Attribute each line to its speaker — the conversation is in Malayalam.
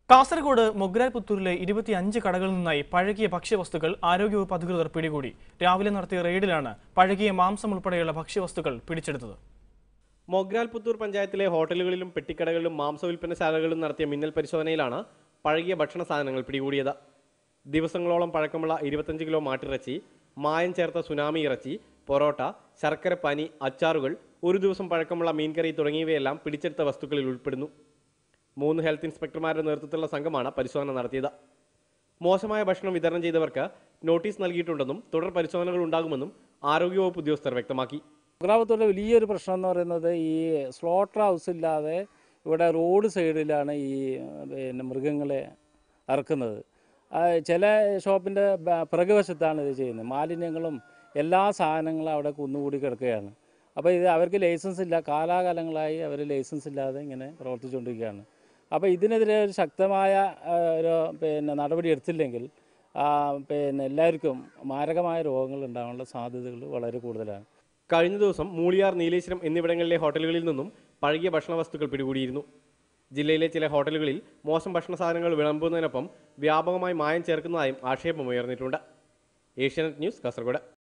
Speaker 1: കാസർഗോഡ് മൊഗ്രാൽ പുത്തൂരിലെ ഇരുപത്തിയഞ്ച് കടകളിൽ നിന്നായി പഴകിയ ഭക്ഷ്യവസ്തുക്കൾ ആരോഗ്യവകുപ്പ് അധികൃതർ പിടികൂടി രാവിലെ നടത്തിയ റെയ്ഡിലാണ് പഴകിയ മാംസം ഉൾപ്പെടെയുള്ള ഭക്ഷ്യവസ്തുക്കൾ പിടിച്ചെടുത്തത്
Speaker 2: മൊഗ്രാൽ പുത്തൂർ പഞ്ചായത്തിലെ ഹോട്ടലുകളിലും പെട്ടിക്കടകളിലും മാംസ വിൽപ്പനശാലകളിലും നടത്തിയ മിന്നൽ പരിശോധനയിലാണ് പഴകിയ ഭക്ഷണ സാധനങ്ങൾ പിടികൂടിയത് ദിവസങ്ങളോളം പഴക്കമുള്ള ഇരുപത്തഞ്ച് കിലോ മാട്ടിറച്ചി മായം ചേർത്ത സുനാമി ഇറച്ചി പൊറോട്ട ശർക്കര പനി അച്ചാറുകൾ ഒരു ദിവസം പഴക്കമുള്ള മീൻകറി തുടങ്ങിയവയെല്ലാം പിടിച്ചെടുത്ത വസ്തുക്കളിൽ ഉൾപ്പെടുന്നു മൂന്ന് ഹെൽത്ത് ഇൻസ്പെക്ടർമാരുടെ നേതൃത്വത്തിലുള്ള സംഘമാണ് പരിശോധന നടത്തിയത് മോശമായ ഭക്ഷണം വിതരണം ചെയ്തവർക്ക് നോട്ടീസ് നൽകിയിട്ടുണ്ടെന്നും തുടർ പരിശോധനകൾ ഉണ്ടാകുമെന്നും ആരോഗ്യവകുപ്പ് ഉദ്യോഗസ്ഥർ വ്യക്തമാക്കി
Speaker 3: ഗ്രാമത്തിലെ വലിയൊരു പ്രശ്നം എന്ന് പറയുന്നത് ഈ സ്ലോട്ടർ ഹൗസ് ഇല്ലാതെ ഇവിടെ റോഡ് സൈഡിലാണ് ഈ പിന്നെ മൃഗങ്ങളെ ഇറക്കുന്നത് ആ, ചില ഷോപ്പിൻ്റെ പിറകുവശത്താണ് ഇത് ചെയ്യുന്നത് മാലിന്യങ്ങളും എല്ലാ സാധനങ്ങളും അവിടെ കുന്നുകൂടി കിടക്കുകയാണ് അപ്പോൾ ഇത് അവർക്ക് ലൈസൻസ് ഇല്ല കാലാകാലങ്ങളായി അവർ ലൈസൻസ് ഇല്ലാതെ ഇങ്ങനെ പ്രവർത്തിച്ചുകൊണ്ടിരിക്കുകയാണ് അപ്പോൾ ഇതിനെതിരെ ഒരു ശക്തമായ ആ, ഒരു പിന്നെ നടപടി എടുത്തില്ലെങ്കിൽ ആ, പിന്നെ എല്ലാവർക്കും മാരകമായ രോഗങ്ങൾ ഉണ്ടാകാനുള്ള സാധ്യതകൾ വളരെ കൂടുതലാണ്
Speaker 2: കഴിഞ്ഞ ദിവസം മൂളിയാർ നീലേശ്വരം എന്നിവിടങ്ങളിലെ ഹോട്ടലുകളിൽ നിന്നും പഴകിയ ഭക്ഷണ വസ്തുക്കൾ പിടികൂടിയിരുന്നു ജില്ലയിലെ ചില ഹോട്ടലുകളിൽ മോശം ഭക്ഷണ സാധനങ്ങൾ വിളമ്പുന്നതിനൊപ്പം വ്യാപകമായി മായം ചേർക്കുന്നതായും ആക്ഷേപമുയർന്നിട്ടുണ്ട് ഏഷ്യാനെറ്റ് ന്യൂസ് കാസർഗോഡ്